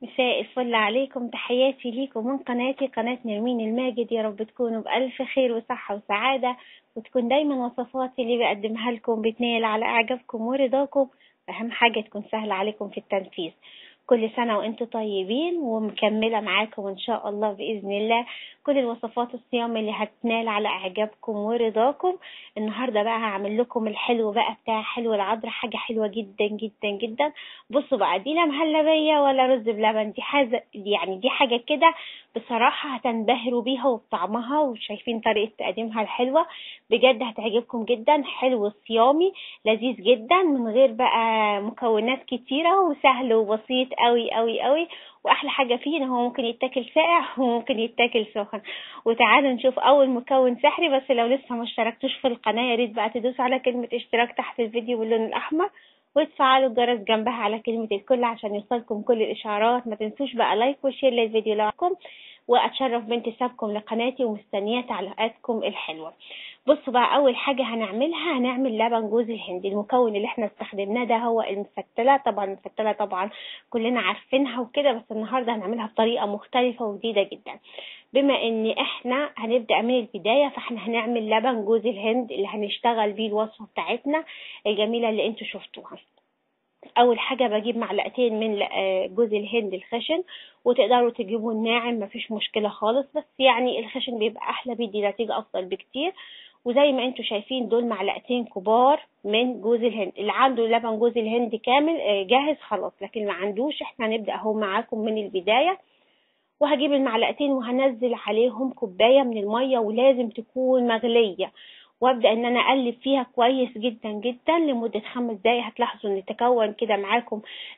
مساء الفل عليكم تحياتي ليكم من قناتي قناة نرمين الماجد يا رب تكونوا بألف خير وصحة وسعادة وتكون دايما وصفاتي اللي بقدمها لكم بتنال على إعجابكم ورضاكم أهم حاجة تكون سهلة عليكم في التنفيذ كل سنة وانتم طيبين ومكملة معاكم ان شاء الله بإذن الله كل الوصفات الصيام اللي هتنال على اعجابكم ورضاكم النهاردة بقى هعمل لكم الحلو بقى بتاع حلو العذراء حاجة حلوة جدا جدا جدا بصوا بقى دي لا مهلبية ولا رز بلبن دي حاجة يعني دي حاجة كده بصراحة هتنبهروا بيها وبطعمها وشايفين طريقة تقديمها الحلوة بجد هتعجبكم جدا حلو صيامي لذيذ جدا من غير بقى مكونات كتيرة وسهل وبسيط قوي قوي قوي واحلى حاجة فيه ان هو ممكن يتاكل ساقع وممكن يتاكل سخن وتعالوا نشوف اول مكون سحري بس لو لسه ما اشتركتوش في القناة يا ريت بقى تدوسوا على كلمة اشتراك تحت الفيديو باللون الاحمر وتفعلوا الجرس جنبها على كلمة الكل عشان يوصلكم كل الإشعارات ما تنسوش بقى لايك وشير للفيديو لكم وأتشرف بانتسابكم لقناتي ومستنية تعليقاتكم الحلوة بصوا بقى أول حاجة هنعملها هنعمل لبن جوز الهند المكون اللي احنا استخدمناه ده هو المفتلة طبعا المفتلة طبعا كلنا عارفينها وكده بس النهاردة هنعملها بطريقة مختلفة وجديدة جدا بما ان احنا هنبدأ من البداية فاحنا هنعمل لبن جوز الهند اللي هنشتغل بيه الوصفة بتاعتنا الجميلة اللي انتوا شفتوها اول حاجه بجيب معلقتين من جوز الهند الخشن وتقدروا تجيبوا الناعم مفيش مشكله خالص بس يعني الخشن بيبقى احلى بيدي نتيجه افضل بكتير وزي ما انتم شايفين دول معلقتين كبار من جوز الهند اللي عنده لبن جوز الهند كامل جاهز خلاص لكن ما عندوش احنا هنبدا اهو معاكم من البدايه وهجيب المعلقتين وهنزل عليهم كوبايه من الميه ولازم تكون مغليه وابدا ان انا اقلب فيها كويس جدا جدا لمده خمس دقايق هتلاحظوا ان تكون كده معاكم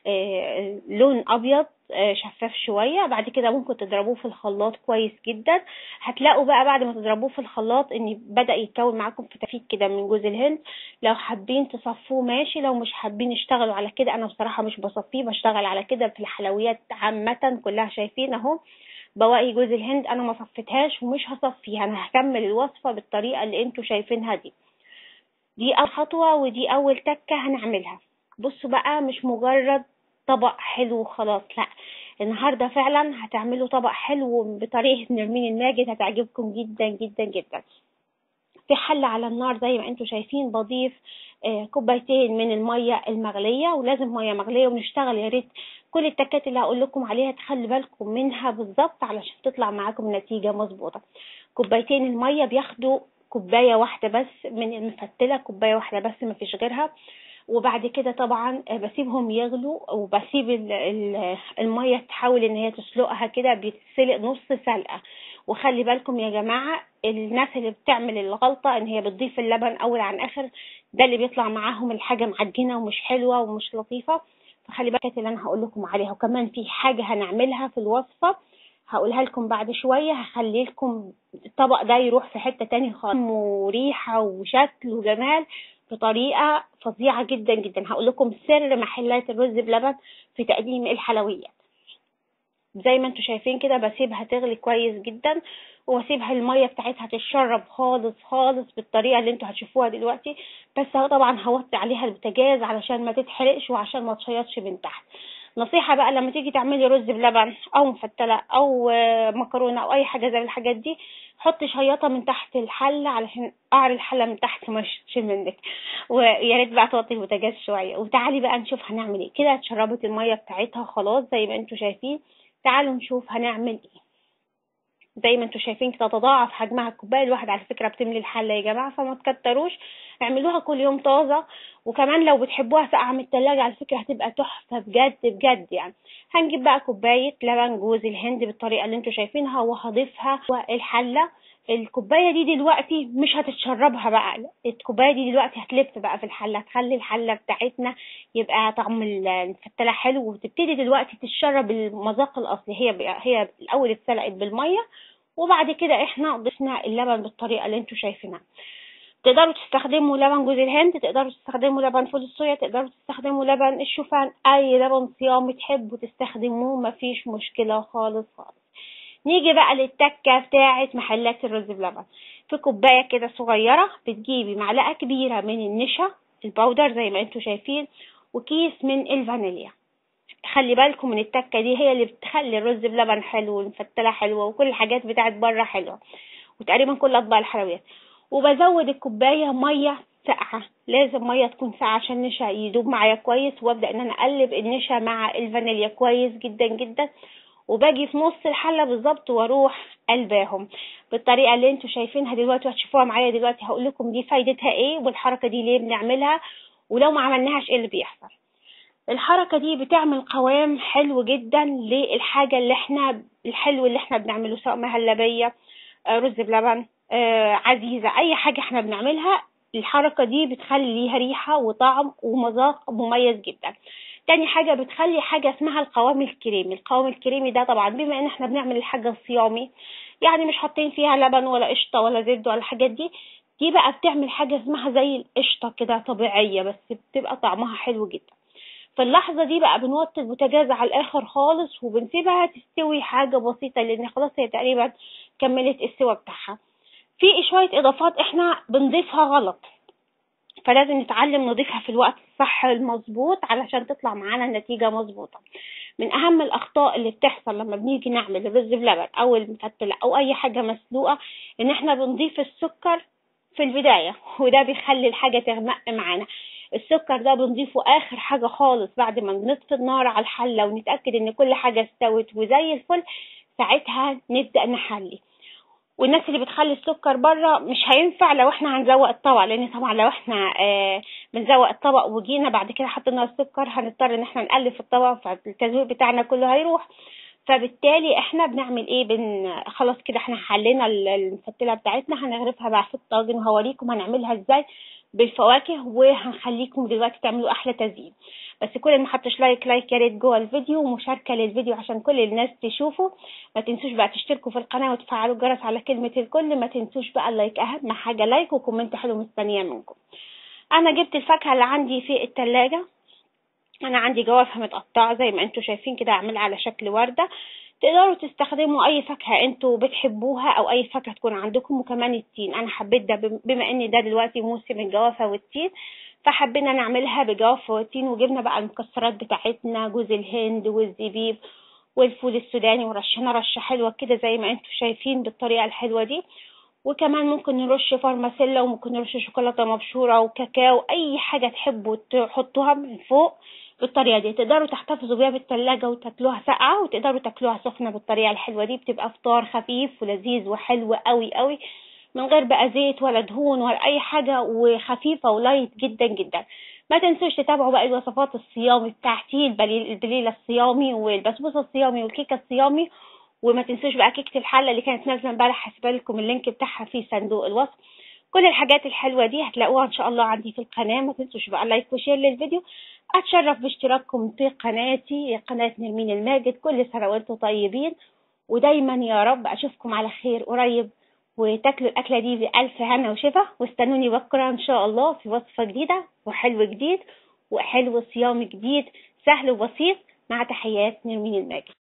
آه لون ابيض آه شفاف شويه بعد كده ممكن تضربوه في الخلاط كويس جدا هتلاقوا بقى بعد ما تضربوه في الخلاط ان بدا يتكون معاكم فتافيت كده من جوز الهند لو حابين تصفوه ماشي لو مش حابين اشتغلوا على كده انا بصراحه مش بصفيه بشتغل على كده في الحلويات عامه كلها شايفين اهو بواقي جوز الهند انا ما صفيتهاش ومش هصفيها انا هكمل الوصفه بالطريقه اللي انتوا شايفينها دي دي اول خطوه ودي اول تكه هنعملها بصوا بقى مش مجرد طبق حلو وخلاص لا النهارده فعلا هتعملوا طبق حلو بطريقه نرمين الماجد هتعجبكم جدا جدا جدا في حلة على النار زي ما انتم شايفين بضيف كوبايتين من المية المغلية ولازم مية مغلية ونشتغل يا ريت كل التكات اللي هقول لكم عليها تخلي بالكم منها بالظبط علشان تطلع معاكم نتيجة مظبوطة كوبايتين المية بياخدوا كوباية واحدة بس من المفتلة كوباية واحدة بس ما فيش غيرها وبعد كده طبعا بسيبهم يغلوا وبسيب المية تحاول ان هي تسلقها كده بيتسلق نص سلقة وخلي بالكم يا جماعة الناس اللي بتعمل الغلطة ان هي بتضيف اللبن اول عن اخر ده اللي بيطلع معاهم الحاجة معجنة ومش حلوة ومش لطيفة فخلي بالك اللي انا هقول لكم عليها وكمان في حاجة هنعملها في الوصفة هقولها لكم بعد شوية هخلي لكم الطبق ده يروح في حتة تاني خالص وريحة وشكل وجمال بطريقة فظيعة جدا جدا هقول لكم سر محلات الرز بلبن في تقديم الحلويات زي ما انتم شايفين كده بسيبها تغلي كويس جدا واسيبها الميه بتاعتها تتشرب خالص خالص بالطريقه اللي انتوا هتشوفوها دلوقتي بس طبعا هوطي عليها البوتاجاز علشان ما تتحرقش وعشان ما تشيطش من تحت نصيحه بقى لما تيجي تعملي رز بلبن او مفتله او مكرونه او اي حاجه زي الحاجات دي حطي شياطه من تحت الحله علشان قعر الحله من تحت ما يشتش منك ويا ريت بقى توطي البوتاجاز شويه وتعالي بقى نشوف هنعمل ايه كده اتشربت الميه بتاعتها خلاص زي ما انتوا شايفين تعالوا نشوف هنعمل ايه زي ما انتم شايفين كده تضاعف حجمها الكوبايه الواحده على فكره بتملي الحله يا جماعه فما تكتروش اعملوها كل يوم طازه وكمان لو بتحبوها ساقعه من التلاجة على فكره هتبقى تحفه بجد بجد يعني هنجيب بقى كوبايه لبن جوز الهند بالطريقه اللي انتم شايفينها وهضيفها الحله الكوبايه دي دلوقتي مش هتتشربها بقى الكوبايه دي دلوقتي هتلف بقى في الحله هتخلي الحله بتاعتنا يبقى طعم المفتله حلو وتبتدي دلوقتي تتشرب المذاق الاصلي هي هي الاول اتسلقت بالميه وبعد كده احنا ضفنا اللبن بالطريقه اللي انتوا شايفينها تقدروا تستخدموا لبن جوز الهند تقدروا تستخدموا لبن فول الصويا تقدروا تستخدموا لبن الشوفان اي لبن صيامي تحبوا تستخدموه مفيش مشكله خالص خالص نيجي بقى للتكه بتاعه محلات الرز بلبن في كوبايه كده صغيره بتجيبي معلقه كبيره من النشا الباودر زي ما انتوا شايفين وكيس من الفانيليا خلي بالكم من التكه دي هي اللي بتخلي الرز بلبن حلو والمفتله حلوه وكل الحاجات بتاعت بره حلوه وتقريبا كل اطباق الحلويات وبزود الكوبايه ميه ساقعه لازم ميه تكون ساقعه عشان النشا يدوب معايا كويس وابدا ان انا اقلب النشا مع الفانيليا كويس جدا جدا وباجي في نص الحله بالظبط واروح قلباهم بالطريقه اللي انتوا شايفينها دلوقتي وهتشوفوها معايا دلوقتي هقول لكم دي فايدتها ايه والحركه دي ليه بنعملها ولو ما عملناهاش ايه اللي بيحصل الحركة دي بتعمل قوام حلو جدا للحاجة اللي احنا الحلو اللي احنا بنعمله سواء مهلبية آه، رز بلبن آه، عزيزة اي حاجة احنا بنعملها الحركة دي بتخلي ليها ريحة وطعم ومذاق مميز جدا تاني حاجة بتخلي حاجة اسمها القوام الكريمي القوام الكريمي ده طبعا بما ان احنا بنعمل الحاجة الصيامي يعني مش حاطين فيها لبن ولا قشطة ولا زبدة ولا الحاجات دي دي بقى بتعمل حاجة اسمها زي القشطة كده طبيعية بس بتبقى طعمها حلو جدا في اللحظة دي بقى بنوطي البوتاجاز على الآخر خالص وبنسيبها تستوي حاجة بسيطة لأن خلاص هي تقريبا كملت السوا بتاعها في شوية إضافات إحنا بنضيفها غلط فلازم نتعلم نضيفها في الوقت الصح المظبوط علشان تطلع معانا النتيجة مظبوطة من أهم الأخطاء اللي بتحصل لما بنيجي نعمل الرز بلبن أو المفتلة أو أي حاجة مسلوقة إن إحنا بنضيف السكر في البداية وده بيخلي الحاجة تغمق معانا السكر ده بنضيفه اخر حاجة خالص بعد ما بنطفي النار على الحلة ونتأكد ان كل حاجة استوت وزي الفل ساعتها نبدأ نحلي والناس اللي بتخلي السكر بره مش هينفع لو احنا هنزوق الطبق لان طبعا لو احنا آه بنزوق الطبق وجينا بعد كده حطينا السكر هنضطر ان احنا نقلب في الطبق فالتزويق بتاعنا كله هيروح فبالتالي احنا بنعمل ايه بن خلاص كده احنا حلينا المفتله بتاعتنا هنغرفها بقى في الطاجن وهوريكم هنعملها ازاي بالفواكه وهنخليكم دلوقتي تعملوا احلى تزيين بس كل اللي ما حطش لايك لايك يا ريت جوه الفيديو ومشاركه للفيديو عشان كل الناس تشوفه ما تنسوش بقى تشتركوا في القناه وتفعلوا الجرس على كلمه الكل ما تنسوش بقى اللايك اهم حاجه لايك وكومنت حلو مستنيه منكم انا جبت الفاكهه اللي عندي في التلاجة انا عندي جوافه متقطعه زي ما انتم شايفين كده اعملها على شكل ورده تقدروا تستخدموا اي فاكهه انتوا بتحبوها او اي فاكهه تكون عندكم وكمان التين انا حبيت ده بما ان ده دلوقتي موسم الجوافه والتين فحبينا نعملها بجوافه والتين وجبنا بقى المكسرات بتاعتنا جوز الهند والزبيب والفول السوداني ورشينا رشه حلوه كده زي ما انتم شايفين بالطريقه الحلوه دي وكمان ممكن نرش فارماسيلا وممكن نرش شوكولاته مبشوره وكاكاو اي حاجه تحبوا تحطوها من فوق بالطريقه دي تقدروا تحتفظوا بيها بالثلاجه وتاكلوها ساقعه وتقدروا تاكلوها سخنه بالطريقه الحلوه دي بتبقى فطار خفيف ولذيذ وحلو قوي قوي من غير بقى زيت ولا دهون ولا اي حاجه وخفيفه ولايت جدا جدا ما تنسوش تتابعوا بقى الوصفات الصيامي بتاعتي البليله الصيامي والبسبوسه الصيامي والكيكه الصيامي وما تنسوش بقى كيكه الحله اللي كانت نازله امبارح هسيب لكم اللينك بتاعها في صندوق الوصف كل الحاجات الحلوه دي هتلاقوها ان شاء الله عندي في القناه ما تنسوش بقى لايك وشير للفيديو اتشرف باشتراككم في قناتي قناه نرمين الماجد كل سنه وانتم طيبين ودايما يا رب اشوفكم على خير قريب وتاكلوا الاكله دي بالف هنا وشفا واستنوني بكره ان شاء الله في وصفه جديده وحلو جديد وحلو صيام جديد سهل وبسيط مع تحيات نرمين الماجد